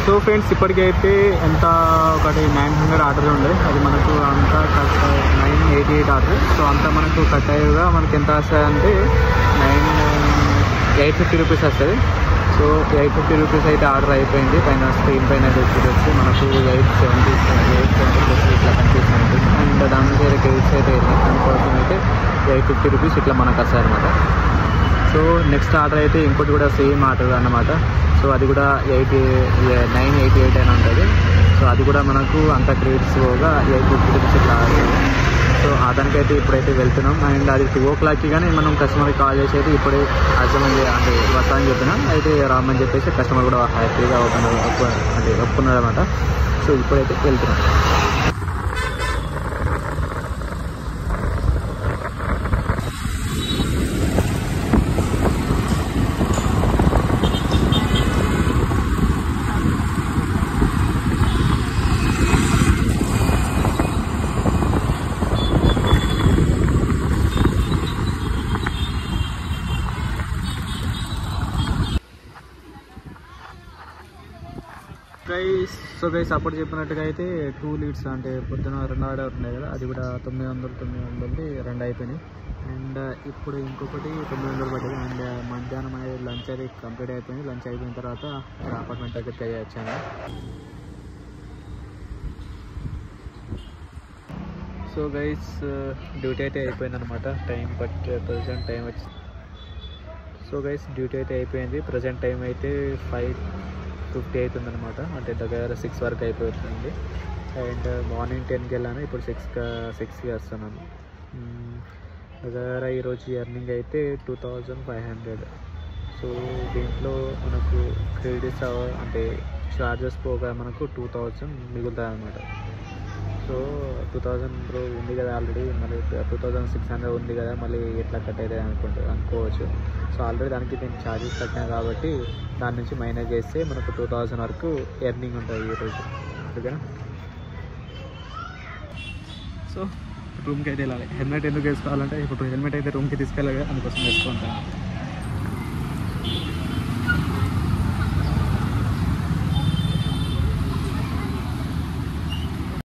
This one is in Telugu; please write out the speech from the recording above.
సో ఫ్రెండ్స్ ఇప్పటికైతే ఎంత ఒకటి నైన్ హండ్రెడ్ ఆర్డర్ ఉండే అది మనకు అంతా cut nine eighty eight order so అంతా మనకు కట్ అయ్యేగా మనకి ఎంత వస్తుంది అంటే నైన్ ఎయిట్ ఫిఫ్టీ రూపీస్ వస్తుంది సో ఎయిట్ ఫిఫ్టీ రూపీస్ అయితే ఆర్డర్ అయిపోయింది పైన స్క్రీన్ పైన వచ్చి మనకు eight seventy eight seventy rupees ఇట్లా కనిపిస్తుంది అండ్ దాని నుంచి అయితే క్రెడిట్స్ అయితే వెళ్ళినాయి దానికోసం అయితే ఎయిట్ ఫిఫ్టీ రూపీస్ ఇట్లా మనకు వస్తాయి అనమాట సో నెక్స్ట్ ఆర్డర్ అయితే ఇంకోటి కూడా సేమ్ ఆర్డర్ అన్నమాట సో అది కూడా ఎయిటీ నైన్ ఎయిటీ ఎయిట్ అని ఉంటుంది సో అది కూడా మనకు అంత క్రెడిట్స్ పోగా ఎయిట్ ఫిఫ్టీ రూపీస్ ఇట్లా అవుతుంది. సో అతనికైతే ఇప్పుడైతే వెళ్తున్నాం అండ్ అది టూ ఓ క్లాక్కి కానీ మనం కస్టమర్కి కాల్ చేసి అయితే ఇప్పుడే అర్థమని అంటే వస్తామని చెప్పినాం అయితే రామని చెప్పేసి కస్టమర్ కూడా హ్యాపీగా ఓపెన్ ఒప్పు అంటే ఒప్పుకున్నాడు అనమాట సో ఇప్పుడైతే వెళ్తున్నాం గైస్ సో గైస్ అప్పుడు చెప్పినట్టుగా అయితే టూ లీడ్స్ అంటే పొద్దున రెండు ఆర్డర్ ఉన్నాయి కదా అది కూడా తొమ్మిది వందలు తొమ్మిది వందలది రెండు అయిపోయినాయి అండ్ ఇప్పుడు ఇంకొకటి తొమ్మిది వందలు పడ్డది అండ్ మధ్యాహ్నం అనేది లంచ్ అది కంప్లీట్ అయిపోయింది లంచ్ అయిపోయిన తర్వాత అపార్ట్మెంట్ దగ్గరికి అయితే వచ్చాను సో గైస్ డ్యూటీ అయితే అయిపోయింది అనమాట టైం బట్ ప్రజెంట్ టైం వచ్చి సో గైస్ డ్యూటీ అయితే అయిపోయింది ప్రజెంట్ టైం అయితే ఫైవ్ ఫిఫ్టీ అవుతుంది అనమాట అంటే దగ్గర సిక్స్ వరకు అయిపోతుంది అండ్ మార్నింగ్ టెన్కి వెళ్ళాను ఇప్పుడు సిక్స్ సిక్స్కి వస్తున్నాను మ్మ్. దగ్గర ఈరోజు ఎర్నింగ్ అయితే two thousand five hundred so దీంట్లో మనకు క్రెడిట్స్ అంటే చార్జెస్ పోగా మనకు టూ థౌజండ్ మిగులుతాయి అనమాట సో టూ థౌజండ్ బ్రో ఉంది కదా ఆల్రెడీ మళ్ళీ టూ థౌజండ్ సిక్స్ హండ్రెడ్ ఉంది కదా మళ్ళీ ఎట్లా కట్ అవుతుంది అనుకుంటా అనుకోవచ్చు సో ఆల్రెడీ దానికి నేను ఛార్జెస్ కట్టినా కాబట్టి దాని నుంచి మైనస్ చేస్తే మనకు టూ థౌజండ్ వరకు ఎర్నింగ్ ఉంటుంది ఈరోజు ఓకేనా సో రూమ్కి అయితే వెళ్ళాలి హెల్మెట్ ఎందుకు వేసుకోవాలంటే ఇప్పుడు హెల్మెట్ అయితే రూమ్కి తీసుకెళ్ళాలి అందుకోసం వేసుకుంటాను